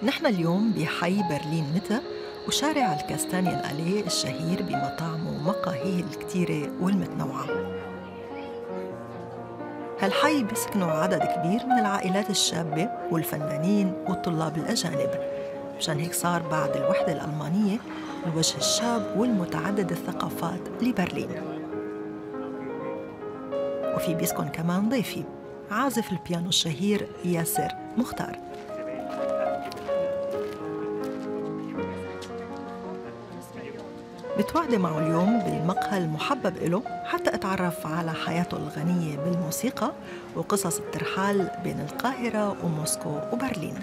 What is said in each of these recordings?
نحن اليوم بحي برلين متى وشارع الكاستانيان أليه الشهير بمطاعمه ومقاهيه الكتيرة والمتنوعة هالحي بيسكنوا عدد كبير من العائلات الشابة والفنانين والطلاب الأجانب مشان هيك صار بعد الوحدة الألمانية الوجه الشاب والمتعدد الثقافات لبرلين وفي بيسكن كمان ضيفي عازف البيانو الشهير ياسر مختار بتوعدي معه اليوم بالمقهى المحبب له حتى أتعرف على حياته الغنية بالموسيقى وقصص الترحال بين القاهرة وموسكو وبرلين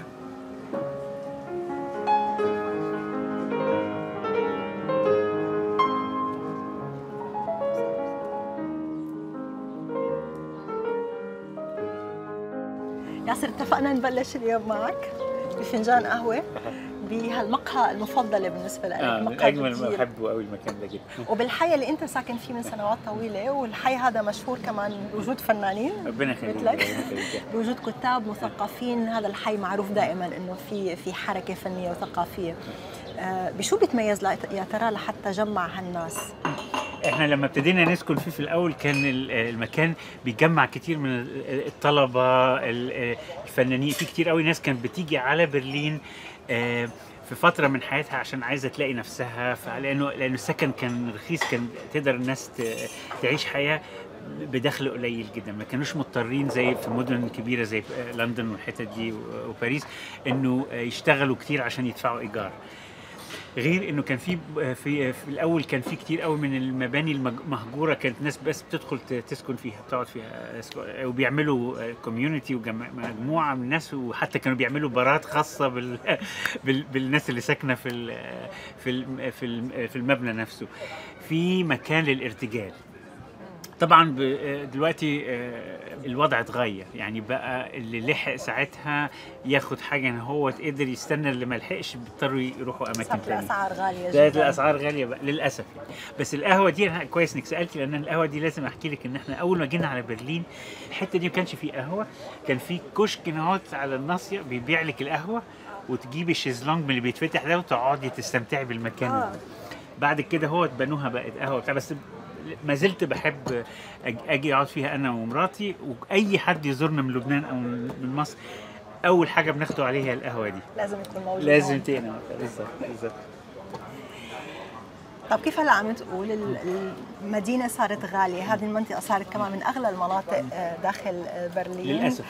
ياسر اتفقنا نبلش اليوم معك بفنجان قهوة بهالمقهى المفضلة بالنسبة لك آه من مقهى اجمل ما كتير. بحبه قوي المكان ده جدا وبالحي اللي انت ساكن فيه من سنوات طويله والحي هذا مشهور كمان بوجود فنانين ربنا يخليك مثلك. ربنا يخليك. بوجود كتاب مثقفين هذا الحي معروف دائما انه في في حركه فنيه وثقافيه آه، بشو بيتميز لا- يا ترى لحتى جمع هالناس احنا لما ابتدينا نسكن فيه في الاول كان ال- المكان بيجمع كتير من ال- الطلبه ال- الفنانين في كتير قوي ناس كانت بتيجي على برلين آه، في فتره من حياتها عشان عايزه تلاقي نفسها لانه لانه السكن كان رخيص كان تقدر الناس ت- تعيش حياه بدخل قليل جدا ما كانوش مضطرين زي في مدن كبيره زي لندن والحتت دي وباريس انه يشتغلوا كتير عشان يدفعوا ايجار غير انه كان في في في الاول كان في كتير قوي من المباني المهجوره كانت ناس بس بتدخل ت- تسكن فيها بتقعد فيها وبيعملوا كوميونتي ومجموعه من الناس وحتى كانوا بيعملوا بارات خاصه بال بال بالناس اللي ساكنه في ال في ال في ال- في المبنى نفسه في مكان للارتجال طبعا ب- دلوقتي آه، الوضع اتغير يعني بقى اللي لحق ساعتها ياخد حاجه ان هو قدر يستنى اللي ما لحقش بيضطروا يروحوا اماكن صارت تانية الاسعار غاليه بقت جدا الاسعار غاليه بقى للاسف يعني بس القهوه دي أنا كويس انك سالتي لان القهوه دي لازم احكي لك ان احنا اول ما جينا على برلين الحته دي ما كانش فيه قهوه كان في كشك نهوت على الناصيه بيبيع لك القهوه وتجيبي الشيزلونج من اللي بيتفتح ده وتقعدي تستمتعي بالمكان آه. بعد كده هو بنوها بقت قهوه بتاع بس ما زلت بحب أج- اجي اقعد فيها انا ومراتي واي حد يزورنا من لبنان او من مصر اول حاجه بناخده عليها هي القهوه دي لازم يكون موجود لازم هون. تقنا بالظبط بالظبط طب كيف هلا عم تقول ال- المدينه صارت غاليه هذه المنطقه صارت كمان من اغلى المناطق آه، داخل آه، برلين للاسف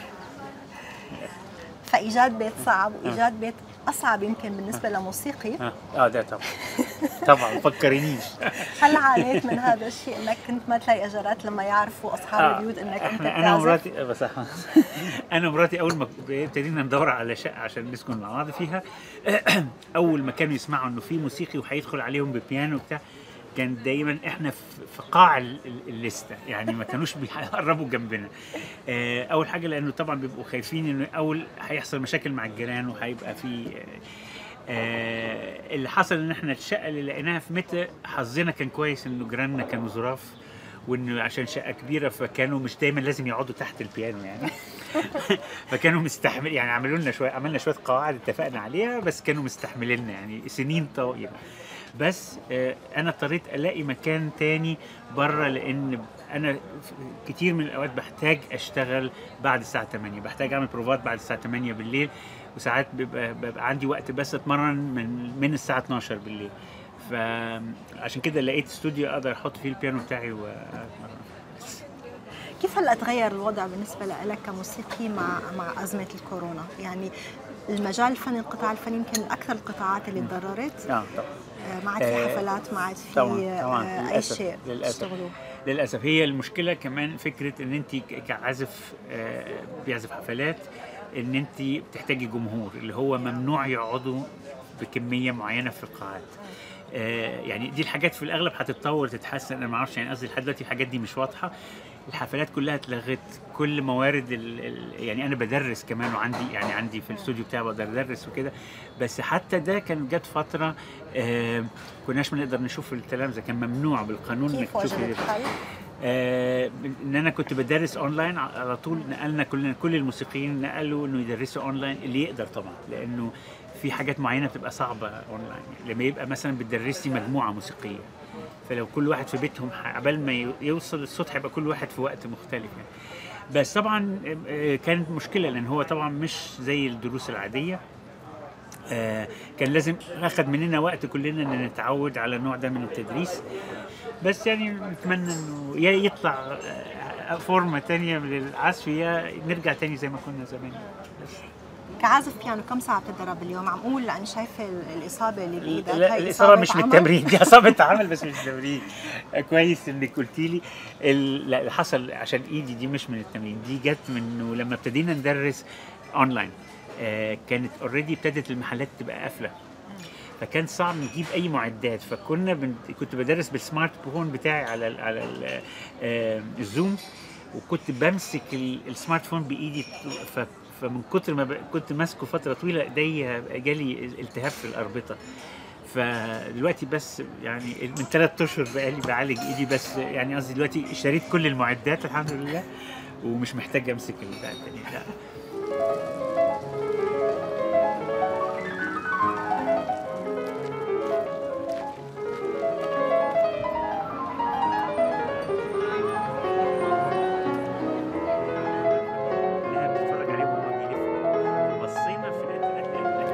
فايجاد بيت صعب وايجاد بيت اصعب يمكن بالنسبه لموسيقي اه اه ده طبعا طبعا فكرنيش هل عانيت من هذا الشيء انك كنت ما تلاقي اجارات لما يعرفوا اصحاب آه، البيوت انك انت احنا انا بتعزف ومراتي آه، بس انا ومراتي اول ما ابتدينا ندور على شقه عشان نسكن مع بعض فيها اول ما كانوا يسمعوا انه في موسيقي وهيدخل عليهم ببيانو وبتاع كان دايما احنا في في قاع ال- ال- الليسته يعني ما كانوش بيقربوا جنبنا آه، اول حاجه لانه طبعا بيبقوا خايفين انه اول هيحصل مشاكل مع الجيران وهيبقى في آه، آه، اللي حصل ان احنا الشقه اللي لقيناها في متى حظنا كان كويس انه جيراننا كانوا ظراف وانه عشان شقه كبيره فكانوا مش دايما لازم يقعدوا تحت البيانو يعني فكانوا مستحمل يعني عملوا لنا شويه عملنا شويه قواعد اتفقنا عليها بس كانوا مستحمليننا يعني سنين طويله بس آه، انا اضطريت الاقي مكان تاني بره لان انا في- كتير من الاوقات بحتاج اشتغل بعد الساعه 8 بحتاج اعمل بروفات بعد الساعه 8 بالليل وساعات بيبقى, بيبقى عندي وقت بس اتمرن من من الساعه 12 بالليل فعشان كده لقيت استوديو اقدر احط فيه البيانو بتاعي واتمرن كيف هلا تغير الوضع بالنسبه لك كموسيقي مع مع ازمه الكورونا يعني المجال الفني القطاع الفني يمكن من اكثر القطاعات اللي تضررت اه طبعا آه، ما عاد في آه، حفلات ما عاد في طبعاً، طبعاً، آه، اي للأسف، شيء للأسف. تشتغلوه للاسف هي المشكله كمان فكره ان انت ك- كعازف آه، بيعزف حفلات ان انت بتحتاجي جمهور اللي هو ممنوع يقعدوا بكميه معينه في القاعات آه، يعني دي الحاجات في الاغلب هتتطور تتحسن انا ما اعرفش يعني قصدي لحد دلوقتي الحاجات دي مش واضحه الحفلات كلها اتلغت كل موارد ال ال يعني انا بدرس كمان وعندي يعني عندي في الاستوديو بتاعي بقدر ادرس وكده بس حتى ده كان جت فتره آه كناش بنقدر نشوف التلامذه كان ممنوع بالقانون انك كيف تشوفي وجدت حل؟ آه، ان انا كنت بدرس اونلاين على طول نقلنا كلنا كل الموسيقيين نقلوا انه يدرسوا اونلاين اللي يقدر طبعا لانه في حاجات معينه بتبقى صعبه اونلاين لما يبقى مثلا بتدرسي مجموعه موسيقيه فلو كل واحد في بيتهم ح- عبال ما ي- يوصل الصوت هيبقى كل واحد في وقت مختلف يعني بس طبعا آه، كانت مشكله لان هو طبعا مش زي الدروس العاديه آه، كان لازم اخذ مننا وقت كلنا ان نتعود على النوع ده من التدريس بس يعني نتمنى انه يا يطلع آه، فورمه تانية للعزف يا نرجع تاني زي ما كنا زمان بس كعازف بيانو كم ساعه بتتدرب اليوم عم اقول لان شايفه ال- الاصابه اللي بايدك لا هاي الاصابه إصابة مش من عمل؟ التمرين دي اصابه عمل بس مش تمرين كويس انك قلتي لي ال- لا اللي حصل عشان ايدي دي مش من التمرين دي جت من انه لما ابتدينا ندرس اونلاين آه كانت اوريدي ابتدت المحلات تبقى قافله فكان صعب نجيب اي معدات فكنا بن... كنت بدرس بالسمارت فون بتاعي على ال... على ال... آه الزوم وكنت بمسك ال- السمارت فون بايدي ف... فمن كتر ما ب... كنت ماسكه فتره طويله ايديا جالي التهاب في الاربطه فدلوقتي بس يعني من ثلاث اشهر بقالي بعالج ايدي بس يعني قصدي دلوقتي اشتريت كل المعدات الحمد لله ومش محتاج امسك البتاع التاني لا إنها بتتفرج عليهم وهم بيلفوا. بصينا في الانترنت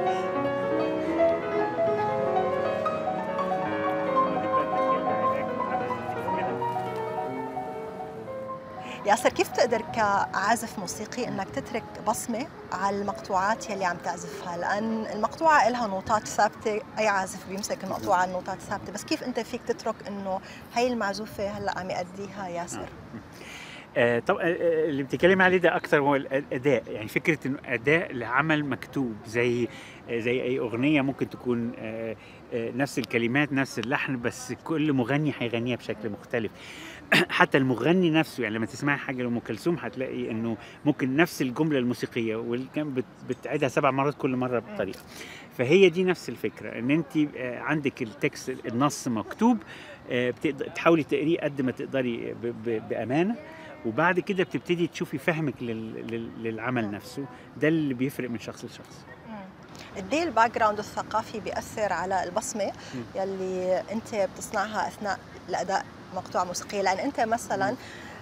ياسر كيف بتقدر كعازف موسيقي انك تترك بصمه على المقطوعات يلي عم تعزفها لان المقطوعه لها نوتات ثابته اي عازف بيمسك المقطوعه على النوتات ثابته بس كيف انت فيك تترك انه هي المعزوفه هلا عم يأديها ياسر آه طب آه، آه، اللي بتتكلم عليه ده اكتر هو الاداء يعني فكره انه اداء لعمل مكتوب زي آه، زي اي اغنيه ممكن تكون آه، آه، نفس الكلمات نفس اللحن بس كل مغني هيغنيها بشكل مختلف حتى المغني نفسه يعني لما تسمعي حاجه لام كلثوم هتلاقي انه ممكن نفس الجمله الموسيقيه واللي كان بت- بتعيدها سبع مرات كل مره بطريقه فهي دي نفس الفكره ان انت آه، عندك التكست النص مكتوب آه، بتقدر تحاولي تقريه قد ما تقدري ب- ب- بامانه وبعد كده بتبتدي تشوفي فهمك لل... لل... للعمل نفسه ده اللي بيفرق من شخص لشخص قد ايه الباك جراوند الثقافي بيأثر على البصمه يلي انت بتصنعها اثناء الاداء مقطوعه موسيقيه لان انت مثلا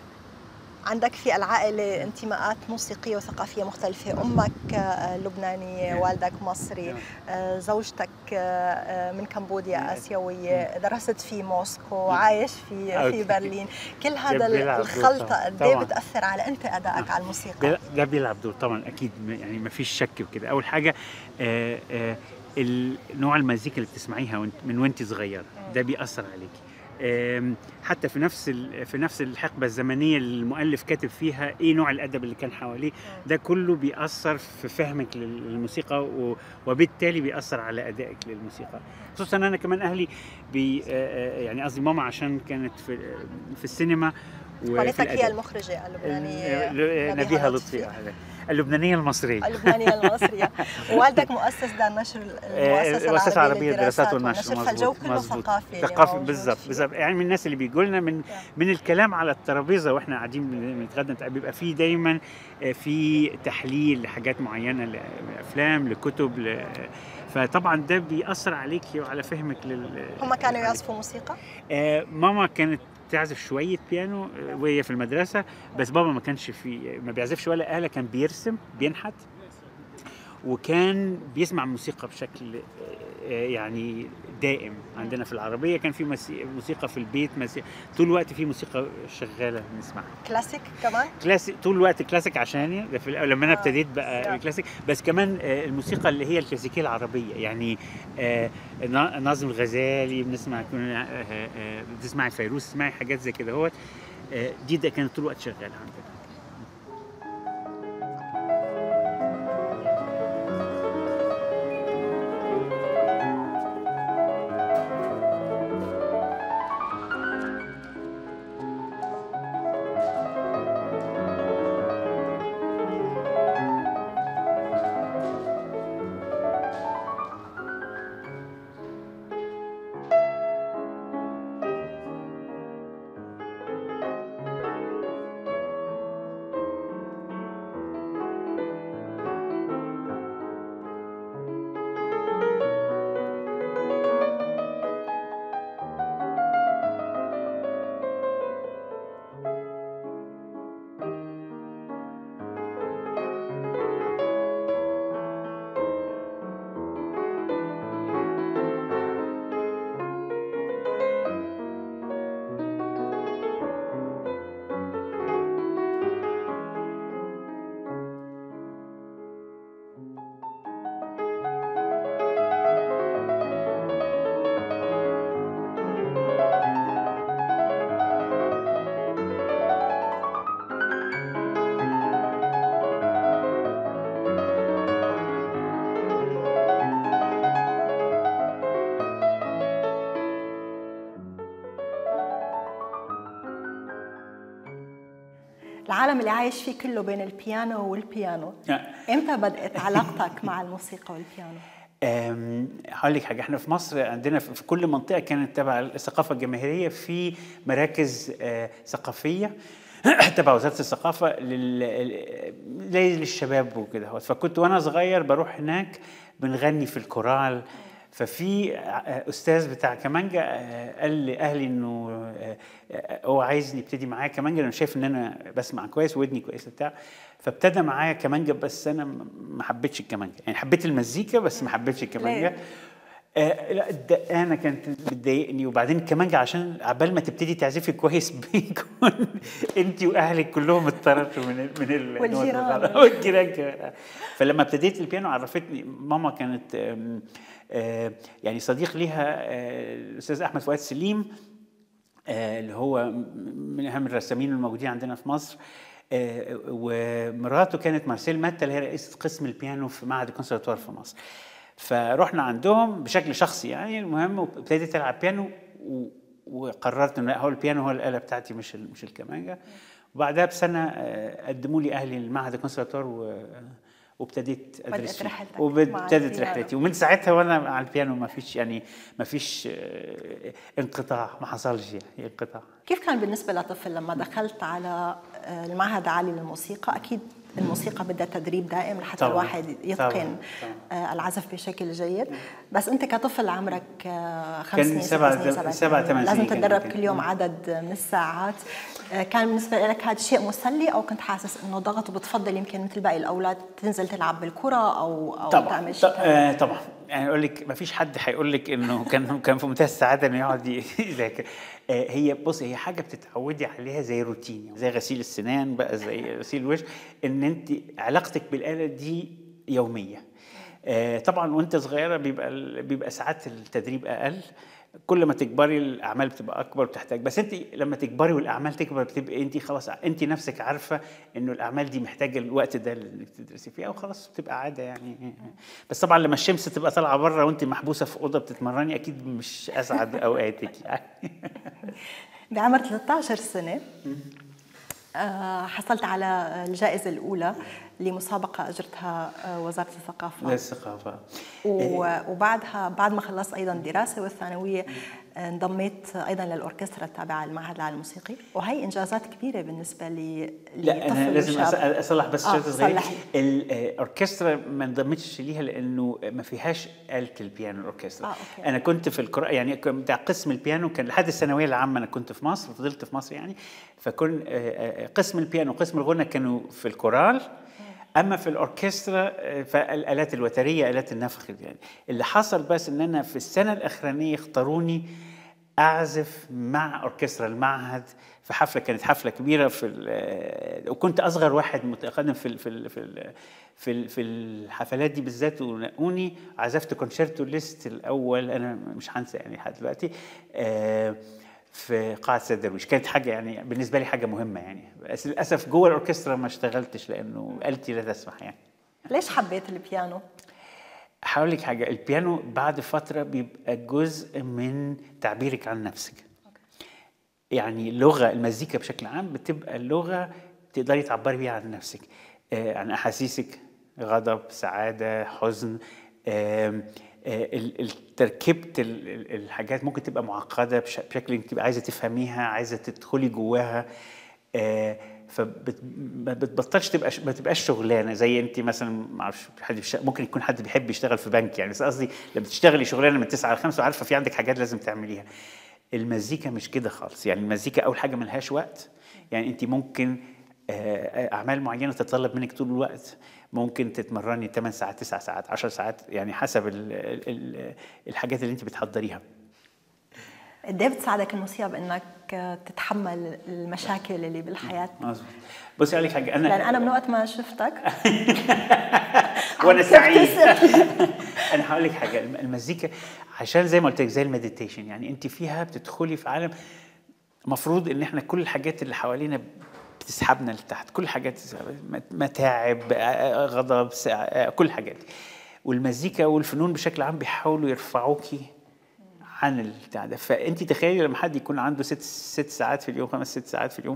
عندك في العائلة انتماءات موسيقية وثقافية مختلفة أمك آه، لبنانية نعم. والدك مصري نعم. آه، زوجتك آه، آه، من كمبوديا نعم. آسيوية درست في موسكو عايش في في أوكي. برلين كل هذا بيلعب دور الخلطة طبعاً. قد ايه طبعاً. بتأثر على أنت أدائك على الموسيقى ده, ده بيلعب دور طبعا اكيد م- يعني ما فيش شك وكده اول حاجه آه آه ال- نوع المزيكا اللي بتسمعيها وانت من وانت صغيره ده بيأثر عليكي آم، حتى في نفس ال- في نفس الحقبه الزمنيه اللي المؤلف كاتب فيها ايه نوع الادب اللي كان حواليه ده كله بيأثر في فهمك لل- للموسيقى و- وبالتالي بيأثر على أدائك للموسيقى خصوصا أنا كمان أهلي بي آه، آه، يعني قصدي ماما عشان كانت في في السينما وفي والدتك هي الأدب المخرجة اللبنانية ال- نبيهة لطفي آه، اللبنانية المصرية اللبنانية المصرية ووالدك مؤسس دار نشر المؤسسة المؤسسة العربية للدراسات للدراسات والنشر فالجو مظبوط كله مظبوط ثقافي اللي ثقافي موجود بالظبط فيه. بالظبط يعني من الناس اللي بيجوا لنا من من الكلام على الترابيزه واحنا قاعدين بن- بنتغدى بيبقى في دايما آه، في تحليل لحاجات معينه لافلام لكتب ل... فطبعا ده بيأثر عليكي وعلى فهمك لل هم كانوا يعزفوا موسيقى؟ آه، ماما كانت تعزف شويه بيانو آه، وهي في المدرسه بس بابا ما كانش في ما بيعزفش ولا آلة كان بيرسم بينحت وكان بيسمع موسيقى بشكل آه، يعني دائم عندنا في العربيه كان في مسي- موسيقى في البيت مسي... طول الوقت في موسيقى شغاله بنسمعها كلاسيك كمان؟ كلاسيك طول الوقت كلاسيك عشاني ده في الأول لما انا آه، ابتديت بقى صح. كلاسيك بس كمان آه، الموسيقى اللي هي الكلاسيكيه العربيه يعني آه، نا- ناظم الغزالي بنسمع كنا- آه، آه، بتسمعي فيروز تسمعي حاجات زي كده هوت آه، دي ده كانت طول الوقت شغاله عندنا العالم اللي عايش فيه كله بين البيانو والبيانو امتى بدات علاقتك مع الموسيقى والبيانو أم، هقول لك حاجه احنا في مصر عندنا في في كل منطقه كانت تبع الثقافه الجماهيريه في مراكز آه، ثقافيه تبع وزاره الثقافه لل... زي للشباب وكده فكنت وانا صغير بروح هناك بنغني في الكورال ففي آه، استاذ بتاع كمانجا آه، قال لاهلي انه آه، آه، هو عايزني ابتدي معاه كمانجا لانه شايف ان انا بسمع كويس ودني كويسه بتاع فابتدى معايا كمانجا بس انا م- ما حبيتش الكمانجا يعني حبيت المزيكا بس ما حبيتش الكمانجا ليه؟ آه لا الدقانه كانت بتضايقني وبعدين الكمانجا عشان عبال ما تبتدي تعزفي كويس بيكون انت واهلك كلهم اتطردوا من ال من ال والجيران. والجيران كمان. فلما ابتديت البيانو عرفتني ماما كانت آم، آه، يعني صديق ليها آه، الاستاذ احمد فؤاد سليم آه، اللي هو من اهم الرسامين الموجودين عندنا في مصر آه، ومراته كانت مارسيل ماتا اللي هي رئيسه قسم البيانو في معهد الكونسرفتوار في مصر فرحنا عندهم بشكل شخصي يعني المهم وابتديت العب بيانو و- وقررت ان هو البيانو هو الاله بتاعتي مش ال- مش الكمانجا وبعدها بسنه آه، قدموا لي اهلي المعهد الكونسرفتوار و وابتديت بدأت ادرس فيه. رحلتك مع وابتدت البيانو. رحلتي ومن ساعتها وانا على البيانو ما فيش يعني ما فيش آه، انقطاع ما حصلش يعني انقطاع كيف كان بالنسبة لطفل لما دخلت على آه، المعهد العالي للموسيقى أكيد الموسيقى بدها تدريب دائم لحتى طبعاً، الواحد يتقن طبعاً، آه، العزف بشكل جيد بس أنت كطفل عمرك آه، خمس كان سنين سبع- ست سنين سبع سبع، سنين ثمان لازم سنين كان تتدرب يمكن. كل يوم عدد من الساعات آه، كان بالنسبة لك هذا شيء مسلي أو كنت حاسس إنه ضغط وبتفضل يمكن مثل باقي الأولاد تنزل تلعب بالكرة أو أو طبعا تعمل ط- شيء ثاني؟ آه طبعا يعني اقول لك ما فيش حد هيقول لك انه كان كان في منتهى السعاده انه يقعد ي- يذاكر آه هي بص هي حاجه بتتعودي عليها زي روتين زي غسيل السنان بقى زي غسيل الوجه ان انت علاقتك بالاله دي يوميه آه طبعا وانت صغيره بيبقى ال- بيبقى ساعات التدريب اقل كل ما تكبري الاعمال بتبقى اكبر وبتحتاج بس انت لما تكبري والاعمال تكبر بتبقى انت خلاص انت نفسك عارفه انه الاعمال دي محتاجه الوقت ده اللي تدرسي فيها وخلاص بتبقى عاده يعني بس طبعا لما الشمس تبقى طالعه بره وانت محبوسه في اوضه بتتمرني اكيد مش اسعد اوقاتك يعني بعمر 13 سنة آه، حصلت على الجائزة الأولى لمسابقة أجرتها آه، وزارة الثقافة للثقافه و- وبعدها بعد ما خلصت أيضا دراسة والثانوية آه، انضميت أيضا للأوركسترا التابعة للمعهد العالي الموسيقي وهي إنجازات كبيرة بالنسبة لي لا انا لطفل لازم وشاب. أص- اصلح بس آه، شويه صغيرين صلحي. الاوركسترا ما انضمتش ليها لانه ما فيهاش آلة البيانو الاوركسترا آه، أوكي. انا كنت في القراءه يعني كان بتاع قسم البيانو كان لحد الثانويه العامه انا كنت في مصر فضلت في مصر يعني فكن آه، آه، قسم البيانو وقسم الغنى كانوا في الكورال اما في الاوركسترا آه، فالالات الوتريه الات النفخ يعني اللي حصل بس ان انا في السنه الاخرانيه اختاروني اعزف مع اوركسترا المعهد في حفله كانت حفله كبيره في ال- وكنت اصغر واحد متقدم في ال في ال في ال في, ال في الحفلات دي بالذات ونقوني عزفت كونشيرتو ليست الاول انا مش هنسى يعني لحد دلوقتي آه، في قاعه سيد درويش كانت حاجه يعني بالنسبه لي حاجه مهمه يعني بس للاسف جوه الاوركسترا ما اشتغلتش لانه آلتي لا تسمح يعني ليش حبيت البيانو؟ هقول لك حاجه البيانو بعد فتره بيبقى جزء من تعبيرك عن نفسك يعني لغه المزيكا بشكل عام بتبقى لغه تقدري تعبري بيها عن نفسك آه، عن احاسيسك غضب سعاده حزن آم، آه، ال- ال- تركيبه ال- ال- الحاجات ممكن تبقى معقده بش- بشكل انت تبقى عايزه تفهميها عايزه تدخلي جواها فما بتبطلش تبقى ما تبقاش شغلانه زي انت مثلا ما اعرفش حد بيشت- ممكن يكون حد بيحب يشتغل في بنك يعني بس قصدي لما تشتغلي شغلانه من 9 ل 5 وعارفه في عندك حاجات لازم تعمليها المزيكا مش كده خالص يعني المزيكا اول حاجه ملهاش وقت يعني انت ممكن آه، اعمال معينه تتطلب منك طول الوقت ممكن تتمرني 8 ساعات 9 ساعات 10 ساعات يعني حسب ال ال الحاجات اللي انت بتحضريها قد ايه بتساعدك الموسيقى بانك تتحمل المشاكل اللي بالحياه مظبوط بصي اقول لك حاجه انا لان انا من وقت ما شفتك وانا عم سعيد تبتسم. انا هقول لك حاجه الم- المزيكا عشان زي ما قلت لك زي المديتيشن يعني انت فيها بتدخلي في عالم مفروض ان احنا كل الحاجات اللي حوالينا بتسحبنا لتحت كل حاجات متاعب آه، غضب سع- آه، كل الحاجات دي والمزيكا والفنون بشكل عام بيحاولوا يرفعوكي عن البتاع ده فانت تخيلي لما حد يكون عنده ست ست ساعات في اليوم خمس ست ساعات في اليوم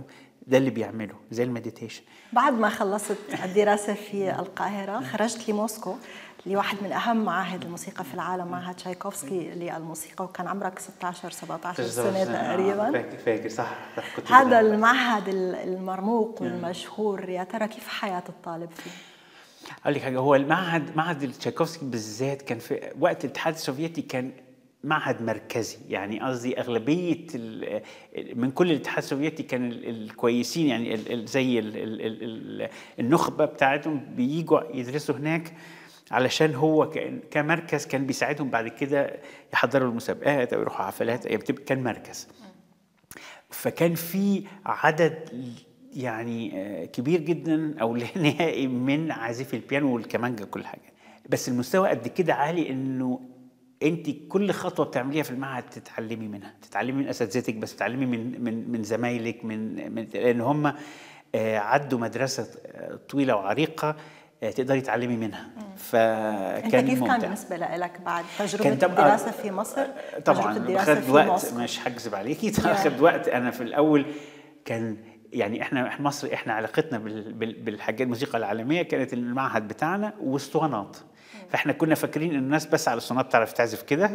ده اللي بيعمله زي المديتيشن بعد ما خلصت الدراسة في القاهرة خرجت لموسكو لواحد من أهم معاهد الموسيقى في العالم معهد تشايكوفسكي للموسيقى وكان عمرك 16 17 سنة تقريبا فاكر فاكر صح, صح كنت هذا كده. المعهد المرموق والمشهور يا ترى كيف حياة الطالب فيه؟ اقول لك حاجه هو المعهد معهد تشايكوفسكي بالذات كان في وقت الاتحاد السوفيتي كان معهد مركزي يعني قصدي اغلبيه ال- من كل الاتحاد السوفيتي كان ال- الكويسين يعني ال- ال- زي ال- ال- ال- ال- النخبه بتاعتهم بيجوا يدرسوا هناك علشان هو كان- كمركز كان بيساعدهم بعد كده يحضروا المسابقات او يروحوا حفلات يعني بتبقى- كان مركز فكان في عدد يعني آه، كبير جدا او لا نهائي من عازفي البيانو والكمانجا كل حاجه بس المستوى قد كده عالي انه انت كل خطوه بتعمليها في المعهد تتعلمي منها تتعلمي من اساتذتك بس تتعلمي من من من زمايلك من, من لان هم آه، عدوا مدرسه آه، طويله وعريقه آه، تقدري تعلمي منها فكان أنت كيف ممتع. كان بالنسبة لك بعد تجربة كان طبعاً- الدراسة في مصر؟ طبعا تجربة الدراسة خد في وقت موسكو مش هكذب عليكي خد وقت انا في الاول كان يعني احنا إحنا مصر احنا علاقتنا بال- بال- بالحاجات الموسيقى العالميه كانت المعهد بتاعنا والاسطوانات فاحنا كنا فاكرين ان الناس بس على الاسطوانات بتعرف تعزف كده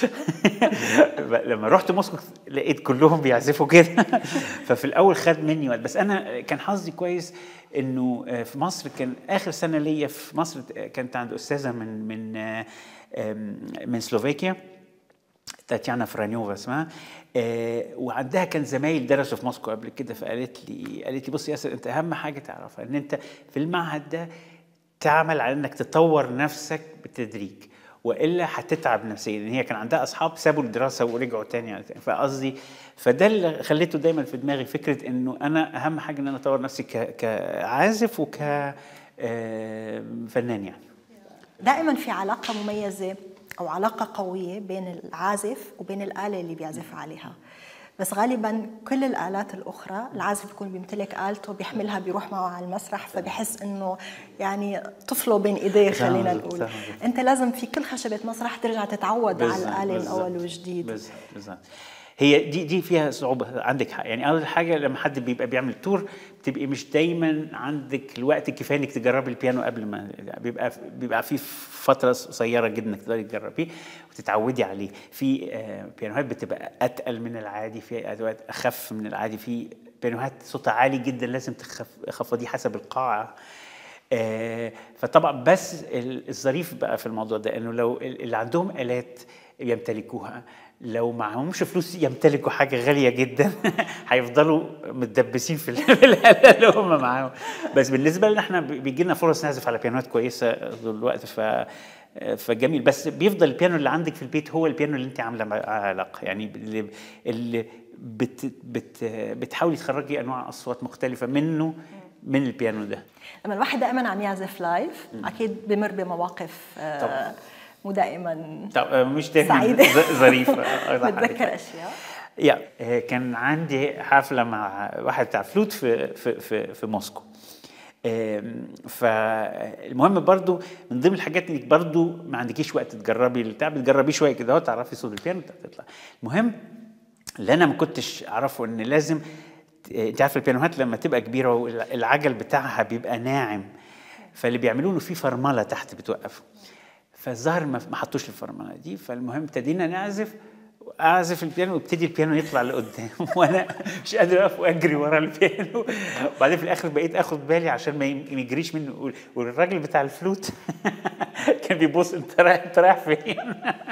لما رحت موسكو لقيت كلهم بيعزفوا كده ففي الاول خد مني وقت بس انا كان حظي كويس انه آه، في مصر كان اخر سنه ليا في مصر كانت عند استاذه من من آه، آم، من سلوفاكيا تاتيانا فرانيوفا اسمها آه وعندها كان زمايل درسوا في موسكو قبل كده فقالت لي قالت لي بص يا ياسر انت اهم حاجه تعرفها ان انت في المعهد ده تعمل على انك تطور نفسك بالتدريج والا هتتعب نفسيا لان هي كان عندها اصحاب سابوا الدراسه ورجعوا تاني فقصدي فده اللي خليته دايما في دماغي فكره انه انا اهم حاجه ان انا اطور نفسي ك- كعازف وك آه، فنان يعني دائما في علاقة مميزة أو علاقة قوية بين العازف وبين الآلة اللي بيعزف عليها بس غالبا كل الآلات الأخرى العازف بيكون بيمتلك آلته بيحملها بيروح معه على المسرح فبحس إنه يعني طفله بين إيديه خلينا بالظبط، نقول صح. أنت لازم في كل خشبة مسرح ترجع تتعود على بالظبط، الآلة بالظبط، الأول وجديد بالظبط بالظبط هي دي دي فيها صعوبه عندك حق يعني اول حاجه لما حد بيبقى بيعمل تور بتبقي مش دايما عندك الوقت الكفايه انك تجربي البيانو قبل ما بيبقى بيبقى في فتره قصيره جدا انك تقدري تجربيه وتتعودي عليه في آه، بيانوهات بتبقى اتقل من العادي في ادوات اخف من العادي في بيانوهات صوتها عالي جدا لازم تخف تخفضيه حسب القاعه آه، فطبعا بس ال- الظريف بقى في الموضوع ده انه لو ال- اللي عندهم الات يمتلكوها لو معهمش فلوس يمتلكوا حاجه غاليه جدا هيفضلوا متدبسين في ال- في الاله اللي هم معاهم بس بالنسبه لنا احنا بيجي لنا فرص نعزف على بيانوهات كويسه طول الوقت ف فجميل بس بيفضل البيانو اللي عندك في البيت هو البيانو اللي انت عامله معاه علاقه يعني اللي, اللي بت بت بتحاولي تخرجي انواع اصوات مختلفه منه من البيانو ده لما الواحد دائما عم يعزف لايف أكيد بمر بمواقف آه، طبعاً. مو دائما طب مش دايما سعيدة. ظ- ظريفه أوضح عليك. بتذكر أشياء يا آه، كان عندي حفله مع واحد بتاع فلوت في في في, في موسكو آم، فالمهم برضو من ضمن الحاجات انك برضو ما عندكيش وقت تجربي البتاع بتجربيه شويه كده اهو تعرفي صوت البيانو تطلع المهم اللي انا ما كنتش اعرفه ان لازم انت عارف البيانوهات لما تبقى كبيره والعجل بتاعها بيبقى ناعم فاللي بيعملوا له في فرمله تحت بتوقفه فالظاهر ما ما حطوش الفرمله دي فالمهم ابتدينا نعزف اعزف البيانو وابتدي البيانو يطلع لقدام وانا مش قادر اقف واجري ورا البيانو وبعدين في الاخر بقيت اخد بالي عشان ما يم- ما يجريش منه والراجل بتاع الفلوت كان بيبص انت رايح انت رايح فين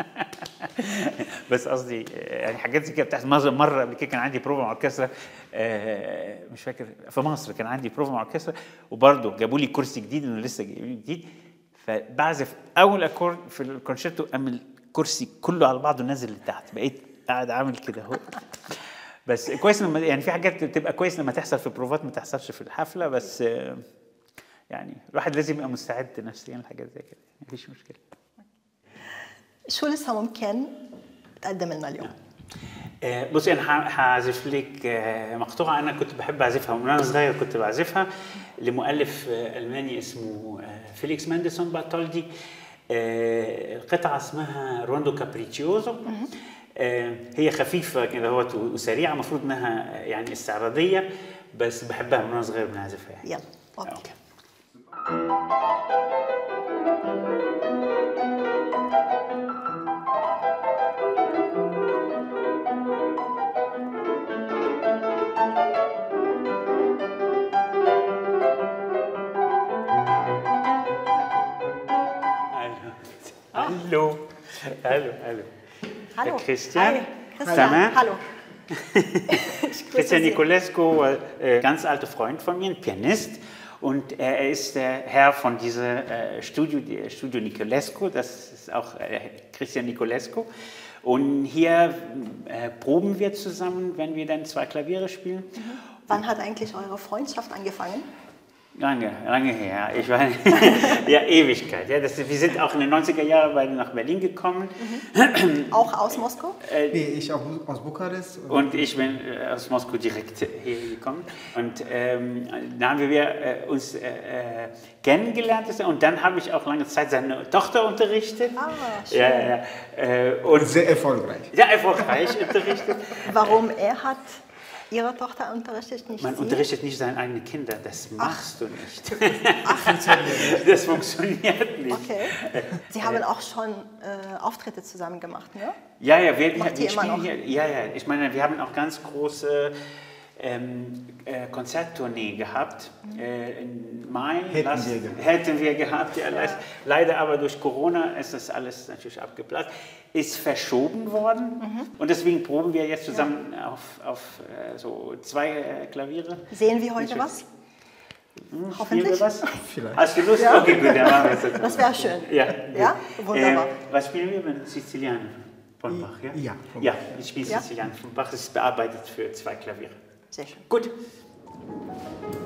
بس قصدي يعني حاجات زي كده بتحصل مره مره قبل كده كان عندي بروفا مع اوركسترا آه، مش فاكر في مصر كان عندي بروفا مع اوركسترا وبرضه جابوا لي كرسي جديد انه لسه جايبين جديد فبعزف اول اكورد في الكونشيرتو قام الكرسي كله على بعضه نازل لتحت بقيت قاعد عامل كده اهو بس كويس لما يعني في حاجات بتبقى كويس لما تحصل في بروفات ما تحصلش في الحفله بس آه، يعني الواحد لازم يبقى مستعد نفسيا لحاجات زي كده مفيش مشكله شو لسه ممكن تقدم لنا اليوم؟ آه، بصي انا ه- هعزف لك آه، مقطوعه انا كنت بحب اعزفها من وانا صغير كنت بعزفها لمؤلف آه، الماني اسمه آه، فيليكس ماندلسون بارتولدي آه، القطعه اسمها روندو كابريتشيوزو آه، هي خفيفه كده هوت وسريعه المفروض انها يعني استعراضيه بس بحبها من وانا صغير بنعزفها يعني. يلا اوكي اوكي Hallo. Hallo, hallo. Hallo. Christian. Hi. Christian. Sag Hallo. Christian Sie. Nicolescu, äh, ganz alter Freund von mir, ein Pianist. Und er ist der Herr von diesem äh, Studio, die- Studio Nicolescu, das ist auch äh, Christian Nicolescu. Und hier äh, proben wir zusammen, wenn wir dann zwei Klaviere spielen. Wann hat eigentlich eure Freundschaft angefangen? Lange, lange her. Ich war ja Ewigkeit. Ja, das, wir sind auch in den 90er Jahren beide nach Berlin gekommen Auch aus Moskau? Nee, ich auch aus Bukarest. und ich bin äh, aus Moskau direkt hierher gekommen. Und ähm, da haben wir äh, uns äh, äh, kennengelernt und dann habe ich auch lange Zeit seine Tochter unterrichtet. Ah, schön. Ja, ja, ja. Äh, und Sehr erfolgreich. sehr erfolgreich unterrichtet. Warum er hat ihre Tochter unterrichtet, nicht Man sie? unterrichtet nicht seine eigenen Kinder, das machst du nicht. das funktioniert nicht. Okay. Sie haben auch schon äh, Auftritte zusammen gemacht, ne? Ja, ja, wir, Macht wir ihr immer spielen noch? hier. Ja, ja, ich meine, wir haben auch ganz große ähm, äh, Konzerttournee gehabt. Äh, Im Mai Hätten lass- wir gehabt. hätten wir gehabt. Ja, leis- Leider aber durch Corona ist das alles natürlich abgeplatzt. Ist verschoben worden Mhm. und deswegen proben wir jetzt zusammen auf, auf äh, so zwei äh, Klaviere. Sehen wir heute Nicht was? Hm, Spielen Hoffentlich. wir was? Vielleicht. Hast du Lust? Okay, gut, dann machen wir das. Das wäre schön. Ja, Ja? gut. Wunderbar. Äh, was spielen wir mit Sizilianer von Bach? Ja, Ja, von ja ich spiele Ja? Sizilianer von Bach. Das ist bearbeitet für zwei Klaviere. Sehr schön. Gut.